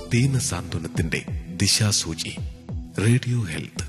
ദീനസാന്ത്വനത്തിന്റെ ദിശാസൂചി radio health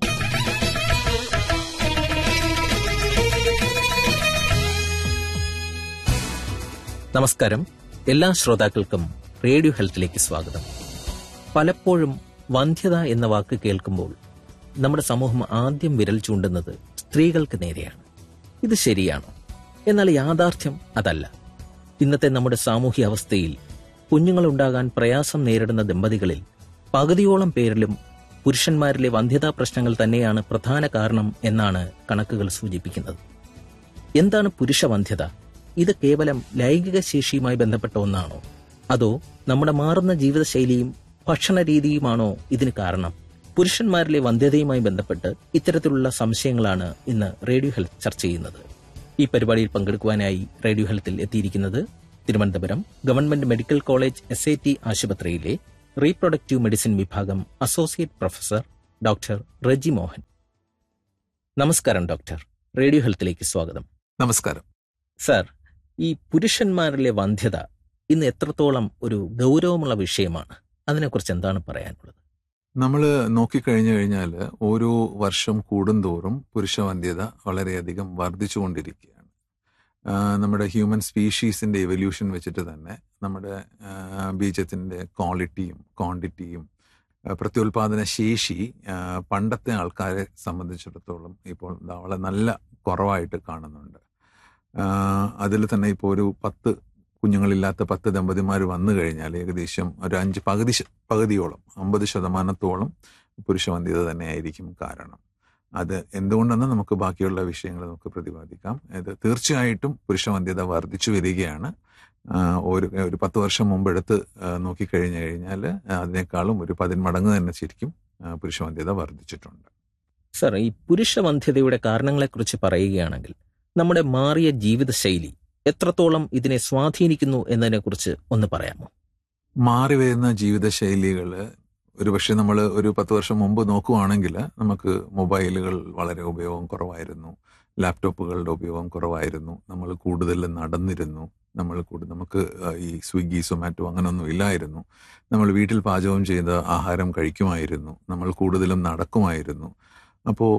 നമസ്കാരം എല്ലാ ശ്രോതാക്കൾക്കും റേഡിയോ ഹെൽത്തിലേക്ക് സ്വാഗതം പലപ്പോഴും വന്ധ്യത എന്ന വാക്ക് കേൾക്കുമ്പോൾ നമ്മുടെ സമൂഹം ആദ്യം വിരൽ ചൂണ്ടുന്നത് സ്ത്രീകൾക്ക് നേരെയാണ് ഇത് ശരിയാണോ എന്നാൽ യാഥാർത്ഥ്യം അതല്ല ഇന്നത്തെ നമ്മുടെ സാമൂഹ്യ അവസ്ഥയിൽ കുഞ്ഞുങ്ങളുണ്ടാകാൻ പ്രയാസം നേരിടുന്ന ദമ്പതികളിൽ പകുതിയോളം പേരിലും പുരുഷന്മാരിലെ വന്ധ്യതാ പ്രശ്നങ്ങൾ തന്നെയാണ് പ്രധാന കാരണം എന്നാണ് കണക്കുകൾ സൂചിപ്പിക്കുന്നത് എന്താണ് പുരുഷവന്ധ്യത ഇത് കേവലം ലൈംഗിക ശേഷിയുമായി ബന്ധപ്പെട്ട ഒന്നാണോ അതോ നമ്മുടെ മാറുന്ന ജീവിതശൈലിയും ഭക്ഷണ രീതിയുമാണോ ഇതിന് കാരണം പുരുഷന്മാരിലെ വന്ധ്യതയുമായി ബന്ധപ്പെട്ട് ഇത്തരത്തിലുള്ള സംശയങ്ങളാണ് ഇന്ന് റേഡിയോ ഹെൽത്ത് ചർച്ച ചെയ്യുന്നത് ഈ പരിപാടിയിൽ പങ്കെടുക്കുവാനായി റേഡിയോ ഹെൽത്തിൽ എത്തിയിരിക്കുന്നത് Thiruvananthapuram government medical college S I T ആശുപത്രിയിലെ റീപ്രൊഡക്റ്റീവ് മെഡിസിൻ വിഭാഗം associate professor doctor Reji Mohan നമസ്കാരം ഡോക്ടർ റേഡിയോ ഹെൽത്തിലേക്ക് സ്വാഗതം നമസ്കാരം സർ ഈ പുരുഷന്മാരിലെ വന്ധ്യത ഇന്ന് എത്രത്തോളം ഒരു ഗൗരവമുള്ള വിഷയമാണ് അതിനെക്കുറിച്ച് എന്താണ് പറയാനുള്ളത് നമ്മൾ നോക്കിക്കഴിഞ്ഞു കഴിഞ്ഞാൽ ഓരോ വർഷം കൂടുന്തോറും പുരുഷവന്ധ്യത വളരെയധികം വർദ്ധിച്ചുകൊണ്ടിരിക്കുകയാണ് ആ, നമ്മുടെ ഹ്യൂമൻ സ്പീഷീസിന്റെ എവല്യൂഷൻ വെച്ചിട്ട് തന്നെ നമ്മുടെ ആ, ബീജത്തിന്റെ ക്വാളിറ്റിയും ക്വാണ്ടിറ്റിയും ആ, പ്രത്യുൽപാദന ശേഷി ആ, പണ്ടത്തെ ആൾക്കാരെ സംബന്ധിച്ചിടത്തോളം ഇപ്പോൾ ദാ വളരെ നല്ല കുറവായിട്ട് കാണുന്നുണ്ട് അതിൽ തന്നെ ഇപ്പോൾ ഒരു പത്ത് കുഞ്ഞുങ്ങളില്ലാത്ത പത്ത് ദമ്പതിമാർ വന്നു കഴിഞ്ഞാൽ ഏകദേശം ഒരു അഞ്ച് പകുതി ശ- പകുതിയോളം അമ്പത് ശതമാനത്തോളം പുരുഷവന്ധ്യത തന്നെയായിരിക്കും കാരണം അത് എന്തുകൊണ്ടെന്ന് നമുക്ക് ബാക്കിയുള്ള വിഷയങ്ങൾ നമുക്ക് പ്രതിപാദിക്കാം ഇത് തീർച്ചയായിട്ടും പുരുഷവന്ധ്യത വർദ്ധിച്ചു വരികയാണ് ആ, ഒരു ഒരു പത്ത് വർഷം മുമ്പ് എടുത്ത് ആ, നോക്കിക്കഴിഞ്ഞു കഴിഞ്ഞാൽ അതിനേക്കാളും ഒരു പതിന്മടങ്ങ് തന്നെ ശരിക്കും ആ, പുരുഷവന്ധ്യത വർദ്ധിച്ചിട്ടുണ്ട് സർ ഈ പുരുഷവന്ധ്യതയുടെ കാരണങ്ങളെക്കുറിച്ച് പറയുകയാണെങ്കിൽ നമ്മുടെ മാറിയ ജീവിതശൈലി എത്രത്തോളം ഇതിനെ സ്വാധീനിക്കുന്നു എന്നതിനെക്കുറിച്ച് ഒന്ന് പറയാമോ മാറി വരുന്ന ജീവിതശൈലികൾ ഒരുപക്ഷെ നമ്മൾ ഒരു പത്ത് വർഷം മുമ്പ് നോക്കുവാണെങ്കിൽ നമുക്ക് മൊബൈലുകൾ വളരെ ഉപയോഗം കുറവായിരുന്നു ലാപ്ടോപ്പുകളുടെ ഉപയോഗം കുറവായിരുന്നു നമ്മൾ കൂടുതൽ നടന്നിരുന്നു നമ്മൾ കൂടുതൽ നമുക്ക് ആ, ഈ സ്വിഗ്ഗി സൊമാറ്റോ അങ്ങനെയൊന്നും ഇല്ലായിരുന്നു നമ്മൾ വീട്ടിൽ പാചകം ചെയ്ത ആഹാരം കഴിക്കുമായിരുന്നു നമ്മൾ കൂടുതലും നടക്കുമായിരുന്നു അപ്പോൾ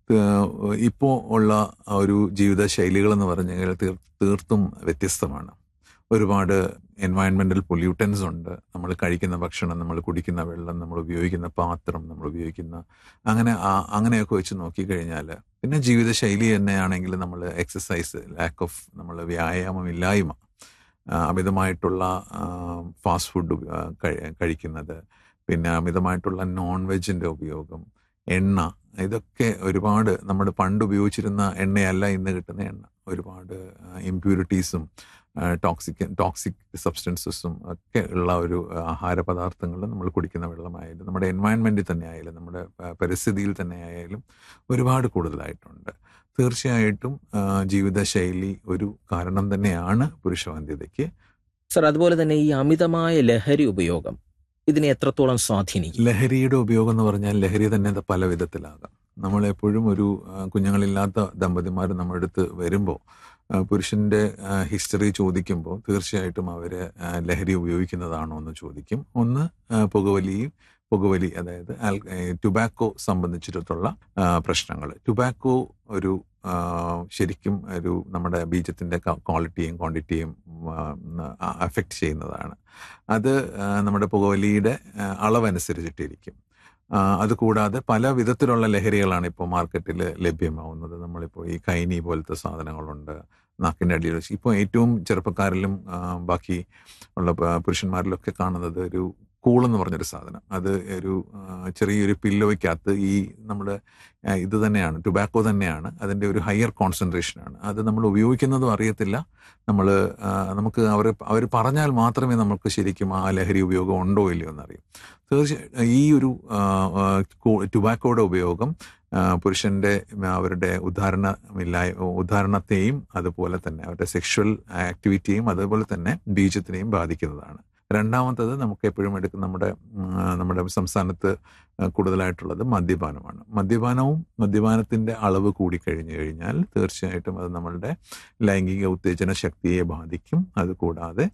ഇപ്പോൾ ഉള്ള ആ ഒരു ജീവിത ശൈലികൾ എന്ന് പറഞ്ഞു കഴിഞ്ഞാൽ തീർ തീർത്തും വ്യത്യസ്തമാണ് ഒരുപാട് എൻവയൺമെന്റൽ പൊല്യൂട്ടൻസ് ഉണ്ട് നമ്മൾ കഴിക്കുന്ന ഭക്ഷണം നമ്മൾ കുടിക്കുന്ന വെള്ളം നമ്മൾ ഉപയോഗിക്കുന്ന പാത്രം നമ്മൾ ഉപയോഗിക്കുന്ന അങ്ങനെ ആ- അങ്ങനെയൊക്കെ വെച്ച് നോക്കിക്കഴിഞ്ഞാൽ പിന്നെ ജീവിതശൈലി തന്നെയാണെങ്കിൽ നമ്മൾ എക്സസൈസ് ലാക്ക് ഓഫ് നമ്മൾ വ്യായാമമില്ലായ്മ ആ, അമിതമായിട്ടുള്ള ഫാസ്റ്റ് ഫുഡ് കഴിക്കുന്നത് പിന്നെ അമിതമായിട്ടുള്ള നോൺ വെജിന്റെ ഉപയോഗം എണ്ണ ഇതൊക്കെ ഒരുപാട് നമ്മുടെ പണ്ട് ഉപയോഗിച്ചിരുന്ന എണ്ണയല്ല ഇന്ന് കിട്ടുന്ന എണ്ണ ഒരുപാട് ഇമ്പ്യൂരിറ്റീസും ടോക്സിക് ടോക്സിക് സബ്സ്റ്റൻസസും ഒക്കെ ഉള്ള ഒരു ആഹാര പദാർത്ഥങ്ങൾ നമ്മൾ കുടിക്കുന്ന വെള്ളമായാലും നമ്മുടെ എൻവയൺമെന്റിൽ തന്നെ ആയാലും നമ്മുടെ ആ, പരിസ്ഥിതിയിൽ തന്നെ ആയാലും ഒരുപാട് കൂടുതലായിട്ടുണ്ട് തീർച്ചയായിട്ടും ആ, ജീവിതശൈലി ഒരു കാരണം തന്നെയാണ് പുരുഷവന്ധ്യതയ്ക്ക് സർ അതുപോലെ തന്നെ ഈ അമിതമായ ലഹരി ഉപയോഗം ഇതിനെ എത്രത്തോളം സ്വാധീനിക്കും ലഹരിയുടെ ഉപയോഗം എന്ന് പറഞ്ഞാൽ ലഹരി തന്നെ അത് പല വിധത്തിലാകാം നമ്മൾ എപ്പോഴും ഒരു ആ, കുഞ്ഞുങ്ങളില്ലാത്ത ദമ്പതിമാർ നമ്മുടെ അടുത്ത് വരുമ്പോൾ പുരുഷന്റെ ഹിസ്റ്ററി ചോദിക്കുമ്പോൾ തീർച്ചയായിട്ടും അവര് ആ, ലഹരി ഉപയോഗിക്കുന്നതാണോ എന്ന് ചോദിക്കും ഒന്ന് ആ, പുകവലിയും പുകവലി അതായത് ടുബാക്കോ സംബന്ധിച്ചിട്ടുള്ള പ്രശ്നങ്ങൾ ടുബാക്കോ ഒരു ആ, ശരിക്കും ഒരു നമ്മുടെ ബീജത്തിന്റെ ക്വാളിറ്റിയും ക്വാണ്ടിറ്റിയും അഫക്റ്റ് ചെയ്യുന്നതാണ് അത് ആ, നമ്മുടെ പുകവലിയുടെ ആ, അളവനുസരിച്ചിട്ടിരിക്കും ആ, അതുകൂടാതെ പല വിധത്തിലുള്ള ലഹരികളാണ് ഇപ്പോൾ മാർക്കറ്റിൽ ലഭ്യമാവുന്നത് നമ്മളിപ്പോൾ ഈ കൈനി പോലത്തെ സാധനങ്ങളുണ്ട് നാക്കിൻ്റെ അടിയിൽ വെച്ച് ഇപ്പോൾ ഏറ്റവും ചെറുപ്പക്കാരിലും ആ, ബാക്കി ഉള്ള പ- പുരുഷന്മാരിലൊക്കെ കാണുന്നത് ഒരു കൂൾ എന്ന് പറഞ്ഞൊരു സാധനം അത് ഒരു ആ, ചെറിയൊരു പില്ലോയ്ക്കകത്ത് ഈ നമ്മുടെ ആ, ഇത് തന്നെയാണ് ടുബാക്കോ തന്നെയാണ് അതിൻ്റെ ഒരു ഹയർ കോൺസെൻട്രേഷനാണ് അത് നമ്മൾ ഉപയോഗിക്കുന്നതും അറിയത്തില്ല നമ്മൾ നമുക്ക് അവർ അവർ പറഞ്ഞാൽ മാത്രമേ നമുക്ക് ശരിക്കും ആ ലഹരി ഉപയോഗം ഉണ്ടോ ഇല്ലയോ എന്നറിയും തീർച്ചയായും ഈ ഒരു ആ, ആ, കു- ടുബാക്കോയുടെ ഉപയോഗം ആ, പുരുഷന്റെ അവരുടെ ഉദാഹരണമില്ലായ ഉദാഹരണത്തെയും അതുപോലെ തന്നെ അവരുടെ സെക്ഷൽ ആക്ടിവിറ്റിയെയും അതുപോലെ തന്നെ ബീജത്തിനെയും ബാധിക്കുന്നതാണ് രണ്ടാമത്തത് നമുക്ക് എപ്പോഴും എടുക്കുന്ന നമ്മുടെ ഉം, നമ്മുടെ സംസ്ഥാനത്ത് കൂടുതലായിട്ടുള്ളത് മദ്യപാനമാണ് മദ്യപാനവും മദ്യപാനത്തിന്റെ അളവ് കൂടിക്കഴിഞ്ഞു കഴിഞ്ഞാൽ തീർച്ചയായിട്ടും അത് നമ്മളുടെ ലൈംഗിക ഉത്തേജന ശക്തിയെ ബാധിക്കും അതുകൂടാതെ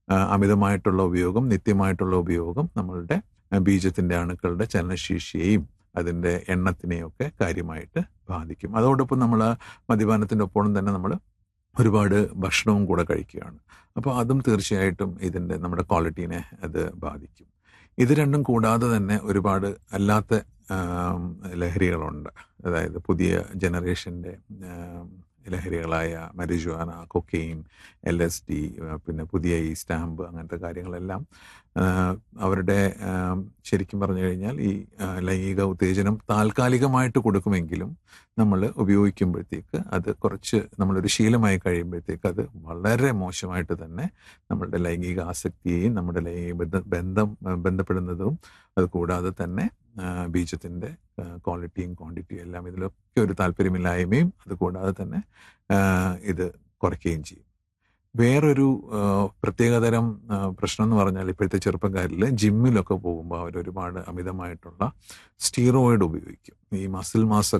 ആ, അമിതമായിട്ടുള്ള ഉപയോഗം നിത്യമായിട്ടുള്ള ഉപയോഗം നമ്മളുടെ ആ, ബീജത്തിന്റെ അണുക്കളുടെ ചലനശേഷിയെയും അതിന്റെ എണ്ണത്തിനെയൊക്കെ കാര്യമായിട്ട് ബാധിക്കും അതോടൊപ്പം നമ്മൾ മദ്യപാനത്തിന്റെ ഒപ്പം തന്നെ നമ്മൾ ഒരുപാട് ഭക്ഷണവും കൂടെ കഴിക്കുകയാണ് അപ്പോൾ അതും തീർച്ചയായിട്ടും ഇതിന്റെ നമ്മുടെ ക്വാളിറ്റീനെ അത് ബാധിക്കും ഇത് രണ്ടും കൂടാതെ തന്നെ ഒരുപാട് അല്ലാത്ത ആം, ലഹരികളുണ്ട് അതായത് പുതിയ ജനറേഷൻ്റെ ലഹരികളായ marijuana cocaine L S D പിന്നെ പുതിയ ഈ സ്റ്റാമ്പ് അങ്ങനത്തെ കാര്യങ്ങളെല്ലാം ആ, അവരുടെ ആ, ശരിക്കും പറഞ്ഞു കഴിഞ്ഞാൽ ഈ ആ, ലൈംഗിക ഉത്തേജനം താൽക്കാലികമായിട്ട് കൊടുക്കുമെങ്കിലും നമ്മൾ ഉപയോഗിക്കുമ്പോഴത്തേക്ക് അത് കുറച്ച് നമ്മളൊരു ശീലമായി കഴിയുമ്പോഴത്തേക്ക് അത് വളരെ മോശമായിട്ട് തന്നെ നമ്മളുടെ ലൈംഗിക ആസക്തിയെയും നമ്മുടെ ലൈംഗിക ബന്ധ- ബന്ധം ആ, ബന്ധപ്പെടുന്നതും അത് കൂടാതെ തന്നെ ആ, ബീജത്തിന്റെ ക്വാളിറ്റിയും ക്വാണ്ടിറ്റിയും എല്ലാം ഇതിലൊക്കെ ഒരു താല്പര്യമില്ലായ്മയും അത് കൂടാതെ തന്നെ ആ, ഇത് കുറയ്ക്കുകയും ചെയ്യും വേറൊരു ആ, പ്രത്യേകതരം ആ, പ്രശ്നം എന്ന് പറഞ്ഞാൽ ഇപ്പോഴത്തെ ചെറുപ്പക്കാരിൽ ജിമ്മിലൊക്കെ പോകുമ്പോൾ അവർ ഒരുപാട് അമിതമായിട്ടുള്ള സ്റ്റീറോയിഡ് ഉപയോഗിക്കും ഈ മസിൽ മാസ്